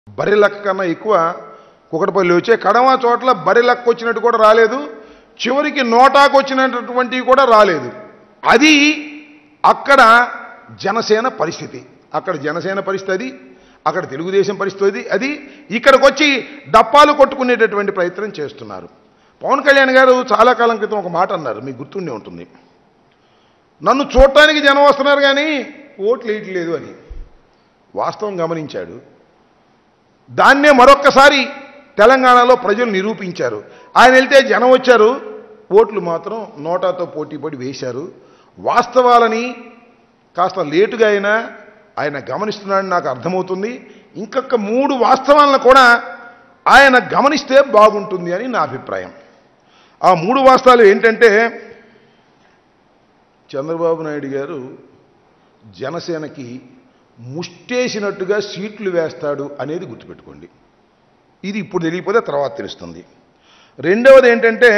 బర్రె లెక్క కన్నా ఎక్కువ కుకటపల్లి వచ్చే కడమ చోట్ల బర్రె లెక్క వచ్చినట్టు కూడా రాలేదు చివరికి నోటాకు వచ్చినటువంటివి కూడా రాలేదు అది అక్కడ జనసేన పరిస్థితి అక్కడ జనసేన పరిస్థితి అది అక్కడ తెలుగుదేశం పరిస్థితి అది అది ఇక్కడికి వచ్చి డప్పాలు కొట్టుకునేటటువంటి ప్రయత్నం చేస్తున్నారు పవన్ కళ్యాణ్ గారు చాలా కాలం క్రితం ఒక మాట అన్నారు మీకు గుర్తుండే ఉంటుంది నన్ను చూడటానికి జనం వస్తున్నారు కానీ ఓట్లు వేయట్లేదు అని వాస్తవం గమనించాడు దాన్నే మరొక్కసారి తెలంగాణలో ప్రజలు నిరూపించారు ఆయన వెళ్తే జనం వచ్చారు ఓట్లు మాత్రం నోటాతో పోటీపడి వేశారు వాస్తవాలని కాస్త లేటుగా అయినా ఆయన గమనిస్తున్నాడని నాకు అర్థమవుతుంది ఇంకొక మూడు వాస్తవాలను కూడా ఆయన గమనిస్తే బాగుంటుంది అని నా అభిప్రాయం ఆ మూడు వాస్తవాలు ఏంటంటే చంద్రబాబు నాయుడు గారు జనసేనకి ముష్టేసినట్టుగా సీట్లు వేస్తాడు అనేది గుర్తుపెట్టుకోండి ఇది ఇప్పుడు తెలియకపోతే తర్వాత తెలుస్తుంది రెండవది ఏంటంటే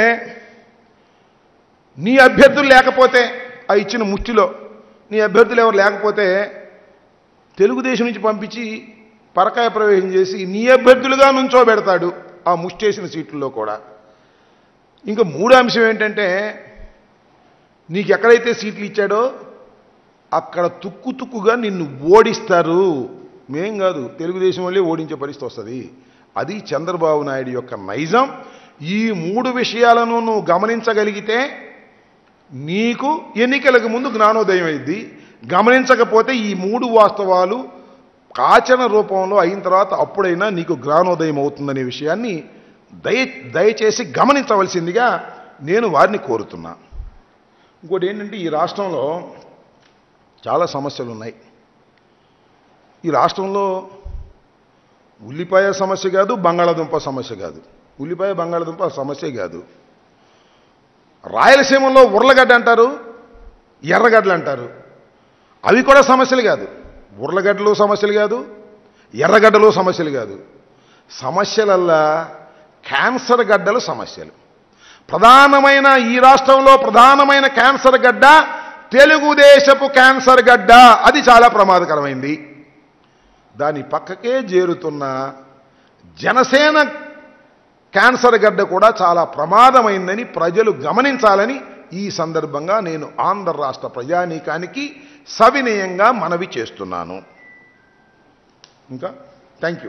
నీ అభ్యర్థులు లేకపోతే ఆ ఇచ్చిన ముష్టిలో నీ అభ్యర్థులు ఎవరు లేకపోతే తెలుగుదేశం నుంచి పంపించి పరకాయ ప్రవేశం చేసి నీ అభ్యర్థులుగా నుంచోబెడతాడు ఆ ముష్టేసిన సీట్లలో కూడా ఇంకా మూడో అంశం ఏంటంటే నీకు ఎక్కడైతే సీట్లు ఇచ్చాడో అక్కడ తుక్కు తుక్కుగా నిన్ను ఓడిస్తారు మేం కాదు తెలుగుదేశం వాళ్ళే ఓడించే పరిస్థితి వస్తుంది అది చంద్రబాబు నాయుడు యొక్క నైజం ఈ మూడు విషయాలను నువ్వు గమనించగలిగితే నీకు ఎన్నికలకు ముందు జ్ఞానోదయం అయింది గమనించకపోతే ఈ మూడు వాస్తవాలు కాచన రూపంలో అయిన తర్వాత అప్పుడైనా నీకు జ్ఞానోదయం అవుతుందనే విషయాన్ని దయ దయచేసి గమనించవలసిందిగా నేను వారిని కోరుతున్నా ఇంకోటి ఏంటంటే ఈ రాష్ట్రంలో చాలా సమస్యలు ఉన్నాయి ఈ రాష్ట్రంలో ఉల్లిపాయ సమస్య కాదు బంగాళాదుంప సమస్య కాదు ఉల్లిపాయ బంగాళాదుంప సమస్య కాదు రాయలసీమలో ఉర్లగడ్డ అంటారు ఎర్రగడ్డలు అంటారు అవి కూడా సమస్యలు కాదు ఉర్లగడ్డలు సమస్యలు కాదు ఎర్రగడ్డలు సమస్యలు కాదు సమస్యలల్లా క్యాన్సర్ గడ్డలు సమస్యలు ప్రధానమైన ఈ రాష్ట్రంలో ప్రధానమైన క్యాన్సర్ గడ్డ తెలుగుదేశపు క్యాన్సర్ గడ్డ అది చాలా ప్రమాదకరమైంది దాని పక్కకే చేరుతున్న జనసేన క్యాన్సర్ గడ్డ కూడా చాలా ప్రమాదమైందని ప్రజలు గమనించాలని ఈ సందర్భంగా నేను ఆంధ్ర రాష్ట్ర ప్రజానీకానికి సవినయంగా మనవి చేస్తున్నాను ఇంకా థ్యాంక్ యూ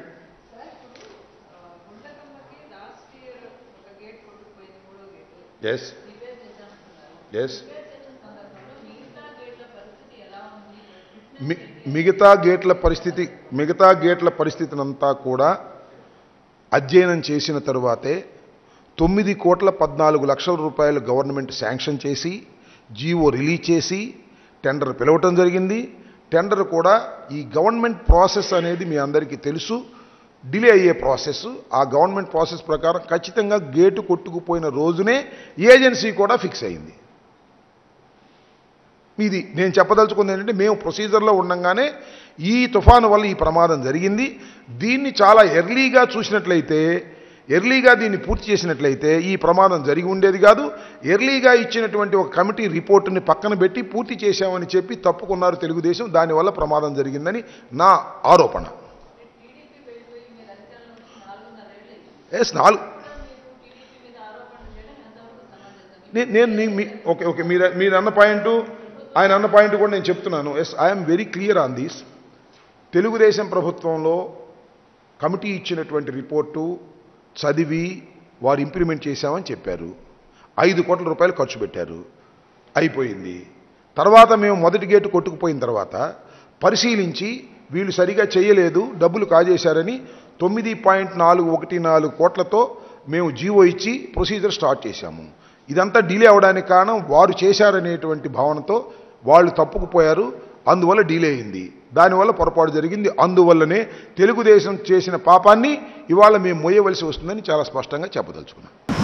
గుంటకమ్మకి లాస్ట్ ఇయర్ ఒక గేట్ కొట్టుకుపోయింది మూడో గేటు ఎస్ రిపేర్ చేశానంటున్నారు ఎస్ రిపేర్ చేసిన సందర్భంలో మిగతా గేట్ల పరిస్థితి ఎలా ఉంది మి- మిగతా గేట్ల పరిస్థితి మిగతా గేట్ల పరిస్థితినంతా కూడా అధ్యయనం చేసిన తరువాతే తొమ్మిది కోట్ల పద్నాలుగు లక్షల రూపాయలు గవర్నమెంట్ శాంక్షన్ చేసి జీవో రిలీజ్ చేసి టెండర్ పిలవటం జరిగింది టెండర్ కూడా ఈ గవర్నమెంట్ ప్రాసెస్ అనేది మీ అందరికీ తెలుసు డిలే అయ్యే ప్రాసెస్ ఆ గవర్నమెంట్ ప్రాసెస్ ప్రకారం ఖచ్చితంగా గేటు కొట్టుకుపోయిన రోజునే ఏజెన్సీ కూడా ఫిక్స్ అయింది ఇది నేను చెప్పదలుచుకుంది ఏంటంటే మేము ప్రొసీజర్లో ఉండంగానే ఈ తుఫాను వల్ల ఈ ప్రమాదం జరిగింది దీన్ని చాలా ఎర్లీగా చూసినట్లయితే ఎర్లీగా దీన్ని పూర్తి చేసినట్లయితే ఈ ప్రమాదం జరిగి ఉండేది కాదు ఎర్లీగా ఇచ్చినటువంటి ఒక కమిటీ రిపోర్టుని పక్కన పెట్టి పూర్తి చేశామని చెప్పి తప్పుకున్నారు తెలుగుదేశం దానివల్ల ప్రమాదం జరిగిందని నా ఆరోపణ టీడీపీ వెళ్ళిపోయి మీరు అధికారంలో వచ్చి నాలుగున్నరేళ్ళు అయింది ఎస్ నాలుగు కూడా మీరు టీడీపీ మీద ఆరోపణలు చేయడం ఎంతవరకు సమంజసం నే- నేను నీ- మీ ఓకే ఓకే మీరు మీరు అన్న పాయింట్ ఆయన అన్న పాయింట్ కూడా నేను చెప్తున్నాను yes I'm very clear on this Telugu Desam ప్రభుత్వంలో కమిటీ ఇచ్చినటువంటి రిపోర్టు చదివి వారు ఇంప్లిమెంట్ చేశామని చెప్పారు ఐదు కోట్ల రూపాయలు ఖర్చు పెట్టారు అయిపోయింది తర్వాత మేము మొదటి గేటు కొట్టుకుపోయిన తర్వాత పరిశీలించి వీళ్ళు సరిగా చేయలేదు డబ్బులు కాజేశారని తొమ్మిది పాయింట్ నాలుగు ఒకటి నాలుగు కోట్లతో మేము జీవో ఇచ్చి ప్రొసీజర్ స్టార్ట్ చేశాము ఇదంతా డిలే అవడానికి కారణం వారు చేశారనేటువంటి భావనతో వాళ్ళు తప్పుకుపోయారు అందువల్ల డిలే అయింది దానివల్ల పొరపాటు జరిగింది అందువల్లనే తెలుగుదేశం చేసిన పాపాన్ని ఇవాళ మేము మోయవలసి వస్తుందని చాలా స్పష్టంగా చెప్పదలుచుకున్నాం